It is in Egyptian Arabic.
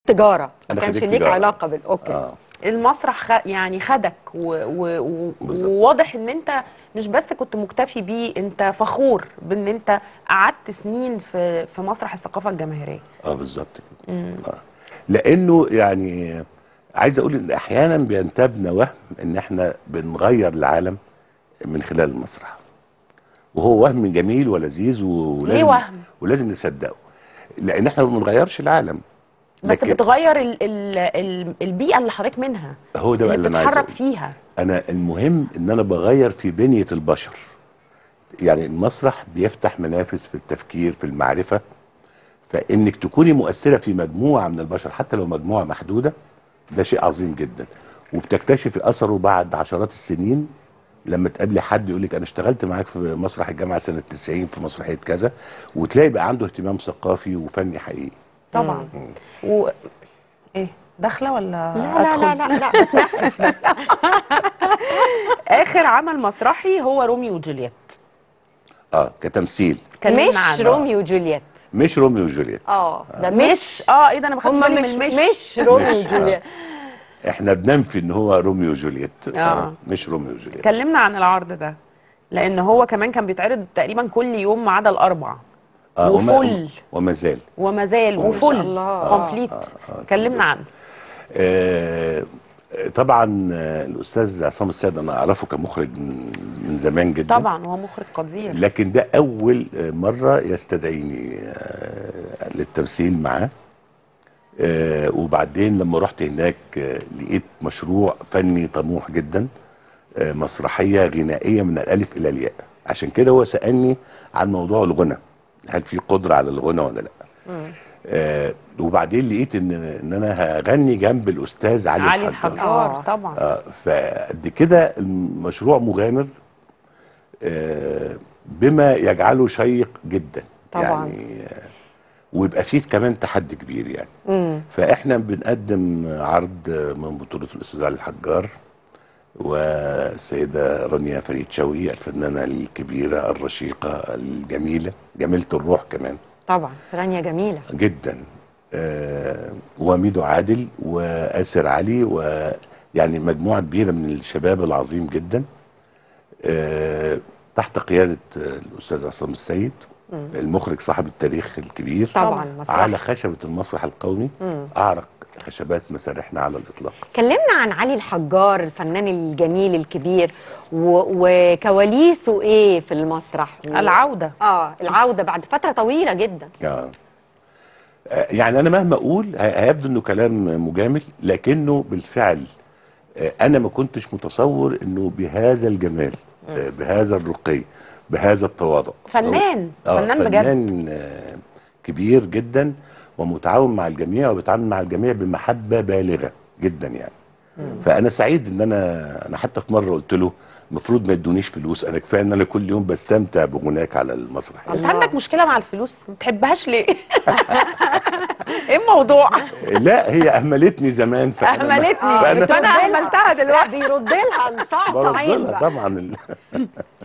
تجاره ما أنا كانش خريج ليك تجارة. علاقه بال اوكي اه المسرح خ... يعني خدك و... و... و... بالظبط. وواضح ان انت مش بس كنت مكتفي بيه انت فخور بان انت قعدت سنين في في مسرح الثقافه الجماهيريه اه بالظبط كده آه. لانه يعني عايز اقول ان احيانا بينتابنا وهم ان احنا بنغير العالم من خلال المسرح وهو وهم جميل ولذيذ ولازم ليه وهم؟ ولازم نصدقه لان احنا ما بنغيرش العالم بس لكن بتغير ال... ال... ال... البيئه اللي حضرتك منها هو ده بقى اللي اللي انا عايز بتتحرك أقوله. فيها انا المهم ان انا بغير في بنيه البشر يعني المسرح بيفتح منافذ في التفكير في المعرفه فانك تكوني مؤثره في مجموعه من البشر حتى لو مجموعه محدوده ده شيء عظيم جدا وبتكتشفي اثره بعد عشرات السنين لما تقابلي حد يقول لك انا اشتغلت معاك في مسرح الجامعه سنه 90 في مسرحيه كذا وتلاقي بقى عنده اهتمام ثقافي وفني حقيقي طبعا و... ايه داخله ولا لا لا أدخل؟ لا لا لا بتنفس بس اخر عمل مسرحي هو روميو وجولييت اه كتمثيل اتكلمنا مش عنه. روميو وجولييت مش روميو وجولييت اه ده مش مش اه ايه ده انا ما خدتش هم بالي مش من مش مش روميو مش، آه. وجولييت احنا بننفي ان هو روميو وجولييت آه. مش روميو وجولييت اتكلمنا عن العرض ده لان هو كمان كان بيتعرض تقريبا كل يوم ما عدا الاربع آه، وما- وفل وما زال وما زال وما وفل شاء الله. كومبليت اتكلمنا عنه آه، طبعا آه، الاستاذ عصام السيد انا اعرفه كمخرج من من زمان جدا طبعا هو مخرج قدير لكن ده اول آه، مره يستدعيني آه، للتمثيل معاه آه، وبعدين لما رحت هناك آه، لقيت مشروع فني طموح جدا آه، مسرحيه غنائيه من الالف الى الياء عشان كده هو سالني عن موضوع الغنى هل في قدره على الغنى ولا لا آه وبعدين لقيت ان ان انا هغني جنب الاستاذ علي, علي الحجار الحجار آه. طبعا آه فقد كده المشروع مغامر آه بما يجعله شيق جدا طبعاً. يعني آه ويبقى فيه كمان تحدي كبير يعني مم. فاحنا بنقدم عرض من بطوله الاستاذ علي الحجار والسيده رانيا فريد شوقي الفنانه الكبيره الرشيقه الجميله جميله الروح كمان طبعا رانيا جميله جدا آه وميدو عادل وآسر علي ويعني مجموعة كبيرة من الشباب العظيم جدا آه تحت قيادة آه، الأستاذ عصام السيد المخرج صاحب التاريخ الكبير طبعا مسرح على خشبة المسرح القومي أعرق خشبات مسارحنا على الإطلاق كلمنا عن علي الحجار الفنان الجميل الكبير و... وكواليسه ايه في المسرح و... العوده اه العوده بعد فتره طويله جدا آه. آه، يعني انا مهما اقول ه- هيبدو انه كلام مجامل لكنه بالفعل آه، انا ما كنتش متصور انه بهذا الجمال آه، بهذا الرقي بهذا التواضع فنان آه، فنان بجد فنان آه، كبير جدا ومتعاون مع الجميع وبيتعامل مع الجميع بمحبه بالغه جدا يعني فانا سعيد ان انا انا حتى في مره قلت له المفروض ما يدونيش فلوس انا كفايه ان انا كل يوم بستمتع بغناك على المسرح انت عندك مشكله مع الفلوس ما بتحبهاش ليه ايه الموضوع لا هي اهملتني زمان فأنا ما- اهملتني فأنا فانا اهملتها لا بيرد لها الصعصعين برد لها بقى طبعا ال-